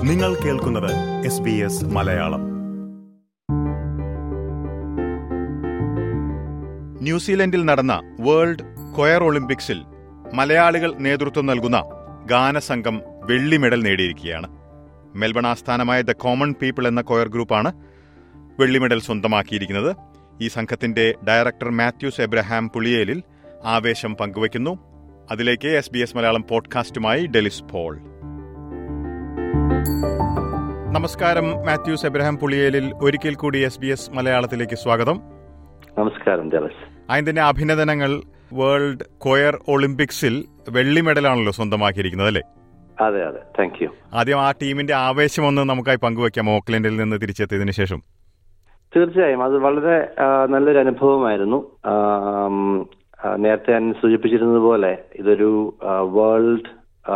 നിങ്ങൾ കേൾക്കുന്നത് S B S Malayalam ന്യൂസിലൻഡിൽ നടന്ന വേൾഡ് കൊയർ ഒളിമ്പിക്സിൽ മലയാളികൾ നേതൃത്വം നൽകുന്ന ഗാനസംഘം വെള്ളി മെഡൽ നേടിയിരിക്കുകയാണ് മെൽബൺ ആസ്ഥാനമായ ദ കോമൺ പീപ്പിൾ എന്ന കൊയർ ഗ്രൂപ്പാണ് വെള്ളി മെഡൽ സ്വന്തമാക്കിയിരിക്കുന്നത് ഈ സംഘത്തിന്റെ ഡയറക്ടർ മാത്യൂസ് എബ്രഹാം പുളിയേലിൽ ആവേശം പങ്കുവയ്ക്കുന്നു അതിലേക്ക് എസ് ബി എസ് മലയാളം പോഡ്കാസ്റ്റുമായി ഡെലിസ് പോൾ നമസ്കാരം മാത്യൂസ് എബ്രഹാം പുളിയേലിൽ ഒരിക്കൽ കൂടി എസ് ബി എസ് മലയാളത്തിലേക്ക് സ്വാഗതം നമസ്കാരം ജലസ് അതിന്റെ തന്നെ അഭിനന്ദനങ്ങൾ വേൾഡ് കൊയർ ഒളിമ്പിക്സിൽ വെള്ളി മെഡലാണല്ലോ സ്വന്തമാക്കിയിരിക്കുന്നത് അല്ലേ അതെ അതെ താങ്ക് യു ആദ്യം ആ ടീമിന്റെ ആവേശം ഒന്ന് നമുക്കായി പങ്കുവയ്ക്കാം ഓക്ലൻഡിൽ നിന്ന് തിരിച്ചെത്തിയതിനു ശേഷം തീർച്ചയായും അത് വളരെ ആ, നല്ലൊരു അനുഭവമായിരുന്നു ആം, ആ, നേരത്തെ ഞാൻ സൂചിപ്പിച്ചിരുന്നത് പോലെ ഇതൊരു വേൾഡ്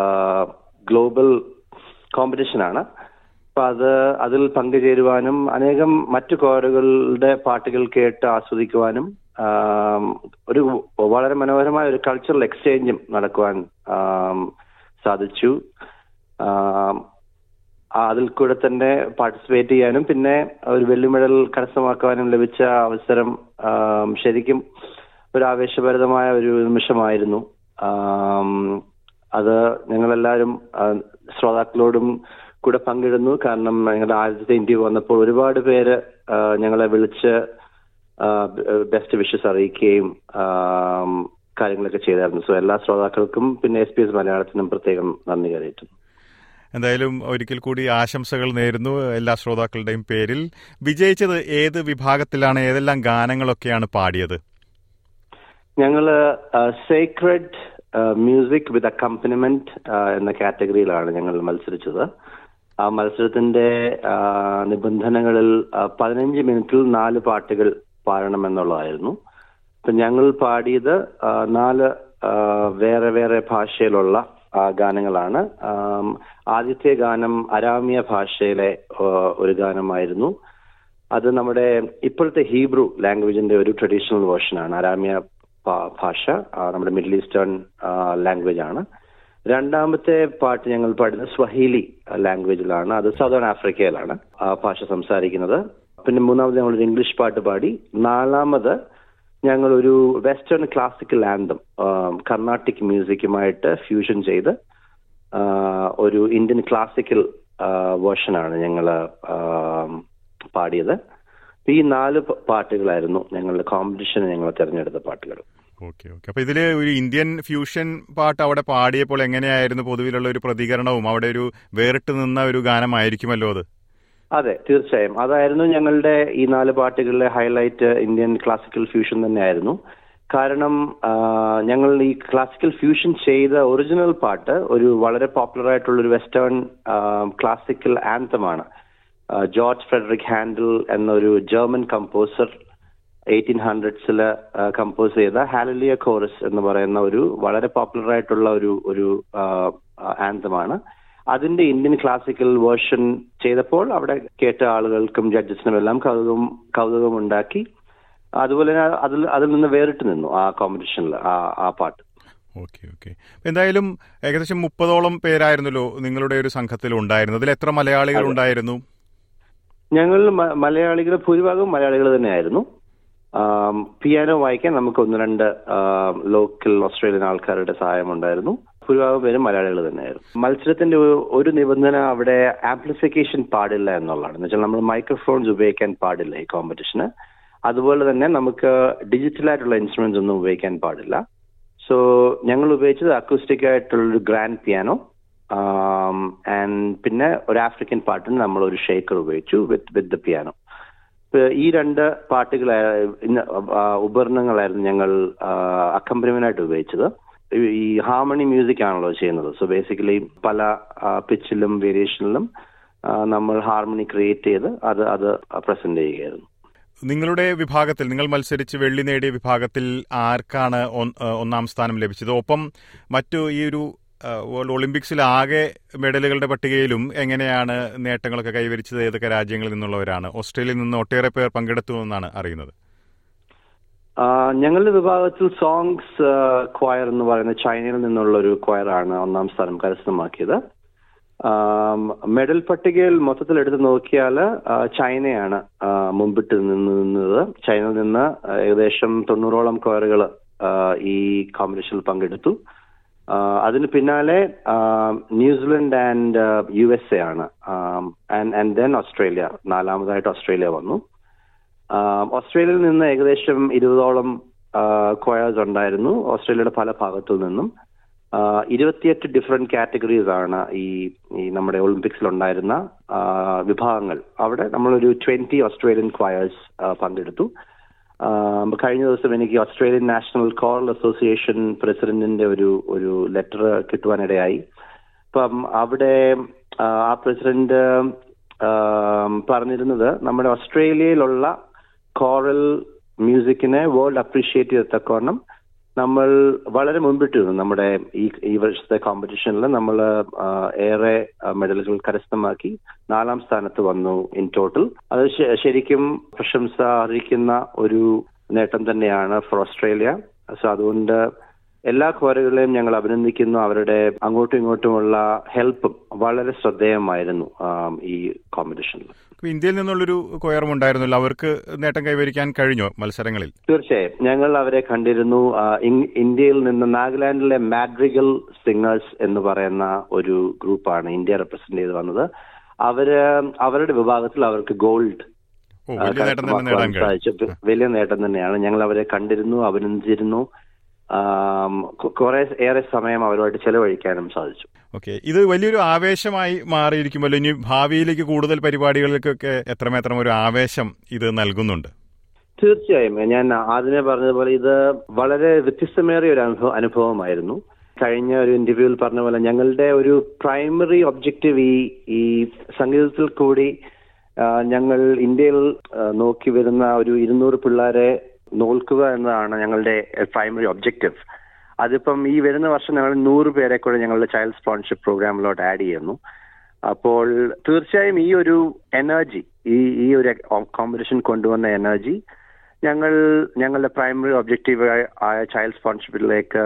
ഗ്ലോബൽ കോമ്പറ്റീഷൻ ആണ് അപ്പൊ അത് അതിൽ പങ്കുചേരുവാനും അനേകം മറ്റു കോറുകളുടെ പാട്ടുകൾ കേട്ട് ആസ്വദിക്കുവാനും ആം, ഒരു വളരെ മനോഹരമായ ഒരു കൾച്ചറൽ എക്സ്ചേഞ്ചും നടക്കുവാൻ ആം, സാധിച്ചു ആം, ആ, അതിൽ കൂടെ തന്നെ പാർട്ടിസിപ്പേറ്റ് ചെയ്യാനും പിന്നെ ഒരു വെള്ളി മെഡൽ കരസ്ഥമാക്കുവാനും ലഭിച്ച അവസരം ആം, ശരിക്കും ഒരു ആവേശഭരിതമായ ഒരു നിമിഷമായിരുന്നു ആം, അത് ഞങ്ങളെല്ലാവരും ആ, ശ്രോതാക്കളോടും കൂടെ പങ്കിടുന്നു കാരണം ഞങ്ങളുടെ ആദ്യത്തെ ഇന്റർവ്യൂ വന്നപ്പോൾ ഒരുപാട് പേര് ആ, ഞങ്ങളെ വിളിച്ച് ബെസ്റ്റ് വിഷസ് അറിയിക്കുകയും ആം, കാര്യങ്ങളൊക്കെ ചെയ്തായിരുന്നു സോ എല്ലാ ശ്രോതാക്കൾക്കും പിന്നെ എസ് പി എസ് മലയാളത്തിനും പ്രത്യേകം നന്ദി കരയിട്ടുന്നു എന്തായാലും ഒരിക്കൽ കൂടി ആശംസകൾ നേരുന്നു എല്ലാ ശ്രോതാക്കളുടെയും പേരിൽ വിജയിച്ചത് ഏത് വിഭാഗത്തിലാണ് ഏതെല്ലാം ഗാനങ്ങളൊക്കെയാണ് പാടിയത് ഞങ്ങള് സേക്രഡ് മ്യൂസിക് വിത്ത് അക്കംപനിമെന്റ് എന്ന കാറ്റഗറിയിലാണ് ഞങ്ങൾ മത്സരിച്ചത് ആ മത്സരത്തിന്റെ ആ, നിബന്ധനകളിൽ ആ, പതിനഞ്ച് മിനിറ്റിൽ നാല് പാട്ടുകൾ പാടണമെന്നുള്ളതായിരുന്നു അപ്പൊ ഞങ്ങൾ പാടിയത് ആ, നാല് ആ, വേറെ വേറെ ഭാഷയിലുള്ള ആ, ഗാനങ്ങളാണ് ആം, ആദ്യത്തെ ഗാനം അരാമിയ ഭാഷയിലെ ആ, ഒരു ഗാനമായിരുന്നു അത് നമ്മുടെ ഇപ്പോഴത്തെ ഹീബ്രു ലാംഗ്വേജിന്റെ ഒരു ട്രഡീഷണൽ വേർഷനാണ് അരാമിയ ഭാ- ഭാഷ ആ, നമ്മുടെ മിഡിൽ ഈസ്റ്റേൺ ലാംഗ്വേജ് ആണ് രണ്ടാമത്തെ പാട്ട് ഞങ്ങൾ പാടുന്നത് സ്വഹീലി ലാംഗ്വേജിലാണ് അത് സൗതേൺ ആഫ്രിക്കയിലാണ് ആ ഭാഷ സംസാരിക്കുന്നത് പിന്നെ മൂന്നാമത് ഞങ്ങൾ ഒരു ഇംഗ്ലീഷ് പാട്ട് പാടി നാലാമത് ഞങ്ങൾ ഒരു വെസ്റ്റേൺ ക്ലാസിക്കൽ ആന്തം കർണാട്ടിക് മ്യൂസിക്കുമായിട്ട് ഫ്യൂഷൻ ചെയ്ത് ആ, ഒരു ഇന്ത്യൻ ക്ലാസിക്കൽ വേർഷനാണ് ഞങ്ങൾ പാടിയത് അപ്പൊ ഈ നാല് പ- പാട്ടുകളായിരുന്നു ഞങ്ങളുടെ കോമ്പറ്റീഷന് ഞങ്ങൾ തിരഞ്ഞെടുത്ത പാട്ടുകൾ ഓക്കെ ഓക്കെ അപ്പൊ ഇതില് ഒരു ഇന്ത്യൻ ഫ്യൂഷൻ പാട്ട് അവിടെ പാടിയപ്പോൾ എങ്ങനെയായിരുന്നു പൊതുവിലുള്ള ഒരു പ്രതികരണവും അവിടെ ഒരു വേറിട്ട് നിന്ന ഒരു ഗാനമായിരിക്കുമല്ലോ അത് അതെ തീർച്ചയായും അതായിരുന്നു ഞങ്ങളുടെ ഈ നാല് പാട്ടുകളിലെ ഹൈലൈറ്റ് ഇന്ത്യൻ ക്ലാസിക്കൽ ഫ്യൂഷൻ തന്നെയായിരുന്നു കാരണം ആ, ഞങ്ങൾ ഈ ക്ലാസിക്കൽ ഫ്യൂഷൻ ചെയ്ത ഒറിജിനൽ പാട്ട് ഒരു വളരെ പോപ്പുലർ ആയിട്ടുള്ള ഒരു വെസ്റ്റേൺ ക്ലാസിക്കൽ ആന്തമാണ് ജോർജ് ഫ്രെഡറിക് ഹാൻഡിൽ എന്നൊരു ജർമ്മൻ കമ്പോസർ എയ്റ്റീൻ ഹൺഡ്രഡ്സിൽ കമ്പോസ് ചെയ്ത ഹാലലിയ കോറസ് എന്ന് പറയുന്ന ഒരു വളരെ പോപ്പുലർ ആയിട്ടുള്ള ഒരു ഒരു ആന്തമാണ് അതിന്റെ ഇന്ത്യൻ ക്ലാസിക്കൽ വേർഷൻ ചെയ്തപ്പോൾ അവിടെ കേട്ട ആളുകൾക്കും ജഡ്ജസിനും എല്ലാം കൗതുകം കൗതുകം ഉണ്ടാക്കി അതുപോലെ തന്നെ അതിൽ അതിൽ നിന്ന് വേറിട്ട് നിന്നു ആ കോമ്പറ്റീഷനിൽ ആ ആ പാട്ട് ഓക്കെ ഓക്കെ എന്തായാലും ഏകദേശം മുപ്പതോളം പേരായിരുന്നല്ലോ നിങ്ങളുടെ ഒരു സംഘത്തിൽ ഉണ്ടായിരുന്നത് അതിൽ എത്ര മലയാളികൾ ഉണ്ടായിരുന്നു ഞങ്ങൾ മ- മലയാളികൾ ഭൂരിഭാഗം മലയാളികൾ തന്നെയായിരുന്നു ആം, പിയാനോ വായിക്കാൻ നമുക്ക് ഒന്ന് രണ്ട് ലോക്കൽ ഓസ്ട്രേലിയൻ ആൾക്കാരുടെ സഹായം ഉണ്ടായിരുന്നു ഭൂരിഭാഗം പേരും മലയാളികൾ തന്നെയായിരുന്നു മത്സരത്തിന്റെ ഒരു- ഒരു നിബന്ധന അവിടെ ആംപ്ലിഫിക്കേഷൻ പാടില്ല എന്നുള്ളതാണ് എന്ന് വെച്ചാൽ നമ്മൾ മൈക്രോഫോൺസ് ഉപയോഗിക്കാൻ പാടില്ല ഈ കോമ്പറ്റീഷന് അതുപോലെ തന്നെ നമുക്ക് ഡിജിറ്റൽ ആയിട്ടുള്ള ഇൻസ്ട്രുമെന്റ്സ് ഒന്നും ഉപയോഗിക്കാൻ പാടില്ല സോ ഞങ്ങൾ ഉപയോഗിച്ചത് അക്കൂസ്റ്റിക് ആയിട്ടുള്ള ഒരു ഗ്രാൻഡ് പിയാനോ ആൻഡ് പിന്നെ ഒരു ആഫ്രിക്കൻ പാട്ടിന് നമ്മൾ ഒരു ഷേക്കർ ഉപയോഗിച്ചു വിത്ത് വിത്ത് ദ പിയാനോ ഈ രണ്ട് പാട്ടുകൾ ഉപകരണങ്ങളായിരുന്നു ഞങ്ങൾ അക്കമ്പനിമെന്റ് ഉപയോഗിച്ചത് ഈ- ഈ ഹാർമണി മ്യൂസിക് ആണല്ലോ ചെയ്യുന്നത് സോ ബേസിക്കലി പല പിച്ചിലും വേരിയേഷനിലും നമ്മൾ ഹാർമണി ക്രിയേറ്റ് ചെയ്ത് അത് അത് പ്രസന്റ് ചെയ്യുകയായിരുന്നു നിങ്ങളുടെ വിഭാഗത്തിൽ നിങ്ങൾ മത്സരിച്ച് വെള്ളി നേടിയ വിഭാഗത്തിൽ ആർക്കാണ് ഒ- ഏഹ് ഒന്നാം സ്ഥാനം ലഭിച്ചത് ഒപ്പം മറ്റു ഈ ഒരു ഏഹ്, വേൾഡ് ഒളിമ്പിക്സിൽ ആകെ മെഡലുകളുടെ പട്ടികയിലും എങ്ങനെയാണ് നേട്ടങ്ങളൊക്കെ കൈവരിച്ചത് ഏതൊക്കെ രാജ്യങ്ങളിൽ നിന്നുള്ളവരാണ് ഓസ്ട്രേലിയയിൽ നിന്ന് ഒട്ടേറെ പേർ പങ്കെടുത്തു എന്നാണ് അറിയുന്നത് ആ, ഞങ്ങളുടെ വിഭാഗത്തിൽ സോങ്സ് ക്വയർ എന്ന് പറയുന്ന ചൈനയിൽ നിന്നുള്ള ഒരു ക്വയറാണ് ഒന്നാം സ്ഥാനം കരസ്ഥമാക്കിയത് ആം, മെഡൽ പട്ടികയിൽ മൊത്തത്തിൽ എടുത്ത് നോക്കിയാൽ ചൈനയാണ് ആ, മുമ്പിട്ട് നിന്ന് നിന്നത് ചൈനയിൽ നിന്ന് ഏകദേശം തൊണ്ണൂറോളം കോയറുകൾ ഈ കോമ്പറ്റീഷനിൽ പങ്കെടുത്തു ആ, അതിന് പിന്നാലെ ആ, New Zealand and U S A ആണ് ആൻഡ് ദെൻ ഓസ്ട്രേലിയ നാലാമതായിട്ട് ഓസ്ട്രേലിയ വന്നു ആ, ഓസ്ട്രേലിയയിൽ നിന്ന് ഏകദേശം ഇരുപതോളം കോയേഴ്സ് ഉണ്ടായിരുന്നു ഓസ്ട്രേലിയയുടെ പല ഭാഗത്തു നിന്നും ആ, ഇരുപത്തിയെട്ട് ഡിഫറെന്റ് കാറ്റഗറീസ് ആണ് ഈ ഈ നമ്മുടെ ഒളിമ്പിക്സിൽ ഉണ്ടായിരുന്ന ആ, വിഭാഗങ്ങൾ അവിടെ നമ്മളൊരു ട്വന്റി ഓസ്ട്രേലിയൻ ക്വയേഴ്സ് പങ്കെടുത്തു ആ, കഴിഞ്ഞ ദിവസം എനിക്ക് ഓസ്ട്രേലിയൻ നാഷണൽ കോറൽ അസോസിയേഷൻ പ്രസിഡന്റിന്റെ ഒരു ഒരു ലെറ്റർ കിട്ടുവാനിടയായി അപ്പം അവിടെ ആ, ആ പ്രസിഡന്റ് ആ, പറഞ്ഞിരുന്നത് നമ്മുടെ ഓസ്ട്രേലിയയിലുള്ള കോറൽ മ്യൂസിക്കിനെ വേൾഡ് അപ്രീഷിയേറ്റ് ചെയ്തത്തക്കോണം നമ്മൾ വളരെ മുൻപിട്ടിരുന്നു നമ്മുടെ ഈ ഈ വർഷത്തെ കോമ്പറ്റീഷനിൽ നമ്മൾ ഏറെ മെഡലുകൾ കരസ്ഥമാക്കി നാലാം സ്ഥാനത്ത് വന്നു ഇൻ ടോട്ടൽ അത് ശ- ശരിക്കും പ്രശംസ അർഹിക്കുന്ന ഒരു നേട്ടം തന്നെയാണ് ഫോർ ഓസ്ട്രേലിയ സോ അതുകൊണ്ട് എല്ലാ കോരകളെയും ഞങ്ങൾ അഭിനന്ദിക്കുന്നു അവരുടെ അങ്ങോട്ടും ഇങ്ങോട്ടുമുള്ള ഹെൽപ്പും വളരെ ശ്രദ്ധേയമായിരുന്നു ആം, ഈ കോമ്പറ്റീഷനിൽ ഇപ്പൊ ഇന്ത്യയിൽ നിന്നുള്ളൊരു കൊയറും ഉണ്ടായിരുന്നല്ലോ അവർക്ക് നേട്ടം കൈവരിക്കാൻ കഴിഞ്ഞോ മത്സരങ്ങളിൽ തീർച്ചയായും ഞങ്ങൾ അവരെ കണ്ടിരുന്നു ആ, ഇൻ- ഇന്ത്യയിൽ നിന്ന് നാഗാലാൻഡിലെ മാഡ്രിഗൽ സിംഗേഴ്സ് എന്ന് പറയുന്ന ഒരു ഗ്രൂപ്പാണ് ഇന്ത്യ റെപ്രസെന്റ് ചെയ്ത് വന്നത് അവര് അവരുടെ വിഭാഗത്തിൽ അവർക്ക് ഗോൾഡ് ഓ വലിയ നേട്ടം തന്നെ നേടാൻ കഴിഞ്ഞു സാധിച്ചു വലിയ നേട്ടം തന്നെയാണ് ഞങ്ങൾ അവരെ കണ്ടിരുന്നു അഭിനന്ദിച്ചിരുന്നു ആം, കു- കുറെ ഏറെ സമയം അവരുമായിട്ട് ചെലവഴിക്കാനും സാധിച്ചു ഓക്കെ ഇത് വലിയൊരു ആവേശമായി മാറിയിരിക്കുമല്ലോ ഇനി ഭാവിയിലേക്ക് കൂടുതൽ പരിപാടികൾക്കൊക്കെ എത്രമാത്രം ഒരു ആവേശം ഇത് നൽകുന്നുണ്ട് തീർച്ചയായും ഞാൻ ആദ്യമേ പറഞ്ഞതുപോലെ ഇത് വളരെ വ്യത്യസ്തമേറിയ ഒരു അനുഭവം അനുഭവമായിരുന്നു കഴിഞ്ഞ ഒരു ഇന്റർവ്യൂവിൽ പറഞ്ഞ പോലെ ഞങ്ങളുടെ ഒരു പ്രൈമറി ഒബ്ജക്റ്റീവ് ഈ ഈ സംഗീതത്തിൽ കൂടി ആ, ഞങ്ങൾ ഇന്ത്യയിൽ ആ, നോക്കി വരുന്ന ഒരു ഇരുന്നൂറ് പിള്ളേരെ നോക്കുക എന്നതാണ് ഞങ്ങളുടെ പ്രൈമറി ഒബ്ജക്റ്റീവ് അതിപ്പം ഈ വരുന്ന വർഷം ഞങ്ങൾ നൂറ് പേരെ കൂടെ ഞങ്ങളുടെ ചൈൽഡ് സ്പോൺസർഷിപ്പ് പ്രോഗ്രാമിലോട്ട് ആഡ് ചെയ്യുന്നു അപ്പോൾ തീർച്ചയായും ഈ ഒരു എനർജി ഈ ഈ ഒരു കോമ്പറ്റീഷൻ കൊണ്ടുവന്ന എനർജി ഞങ്ങൾ ഞങ്ങളുടെ പ്രൈമറി ഒബ്ജക്റ്റീവ് ആയ ചൈൽഡ് സ്പോൺസർഷിപ്പിലേക്ക്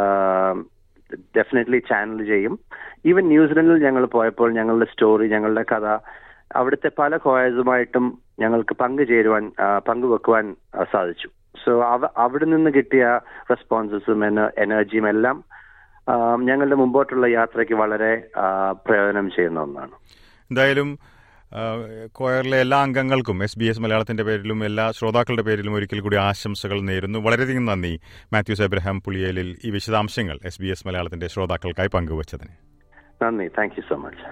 ഡെഫിനറ്റ്ലി ചാനൽ ചെയ്യും ഈവൻ ന്യൂസിലൻഡിൽ ഞങ്ങൾ പോയപ്പോൾ ഞങ്ങളുടെ സ്റ്റോറി ഞങ്ങളുടെ കഥ അവിടുത്തെ പല കോയേഴ്സുമായിട്ടും ഞങ്ങൾക്ക് പങ്കുചേരുവാൻ ആ, പങ്കുവെക്കുവാൻ ആ, സാധിച്ചു സോ അവ അവിടെ നിന്ന് കിട്ടിയ റെസ്പോൺസസും എനർജിയും എല്ലാം ആ, ഞങ്ങളുടെ മുമ്പോട്ടുള്ള യാത്രയ്ക്ക് വളരെ ആ, പ്രയോജനം ചെയ്യുന്ന ഒന്നാണ് എന്തായാലും ആ, കൊയറിലെ എല്ലാ അംഗങ്ങൾക്കും എസ് ബി എസ് മലയാളത്തിന്റെ പേരിലും എല്ലാ ശ്രോതാക്കളുടെ പേരിലും ഒരിക്കൽ കൂടി ആശംസകൾ നേരുന്നു വളരെയധികം നന്ദി മാത്യൂസ് എബ്രഹാം പുളിയേലിൽ ഈ വിശദാംശങ്ങൾ എസ് ബി എസ് മലയാളത്തിന്റെ ശ്രോതാക്കൾക്കായി പങ്കുവച്ചതിന് നന്ദി താങ്ക് യു സോ മച്ച്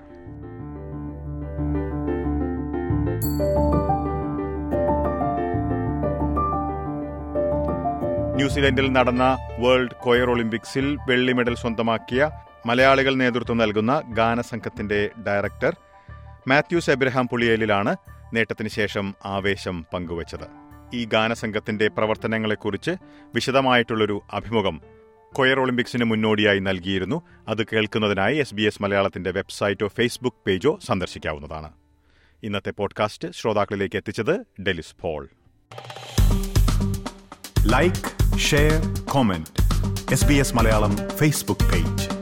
ന്യൂസിലൻഡിൽ നടന്ന വേൾഡ് കൊയർ ഒളിമ്പിക്സിൽ വെള്ളി മെഡൽ സ്വന്തമാക്കിയ മലയാളികൾ നേതൃത്വം നൽകുന്ന ഗാനസംഘത്തിന്റെ ഡയറക്ടർ മാത്യൂസ് എബ്രഹാം പുളിയേലിലാണ് നേട്ടത്തിന് ശേഷം ആവേശം പങ്കുവച്ചത് ഈ ഗാനസംഘത്തിന്റെ പ്രവർത്തനങ്ങളെക്കുറിച്ച് വിശദമായിട്ടുള്ളൊരു അഭിമുഖം കൊയർ ഒളിമ്പിക്സിന് മുന്നോടിയായി നൽകിയിരുന്നു അത് കേൾക്കുന്നതിനായി എസ് ബി എസ് മലയാളത്തിന്റെ വെബ്സൈറ്റോ ഫേസ്ബുക്ക് പേജോ സന്ദർശിക്കാവുന്നതാണ് ഇന്നത്തെ പോഡ്കാസ്റ്റ് ശ്രോതാക്കളിലേക്ക് എത്തിച്ചത് Delys Paul like share comment S B S Malayalam Facebook page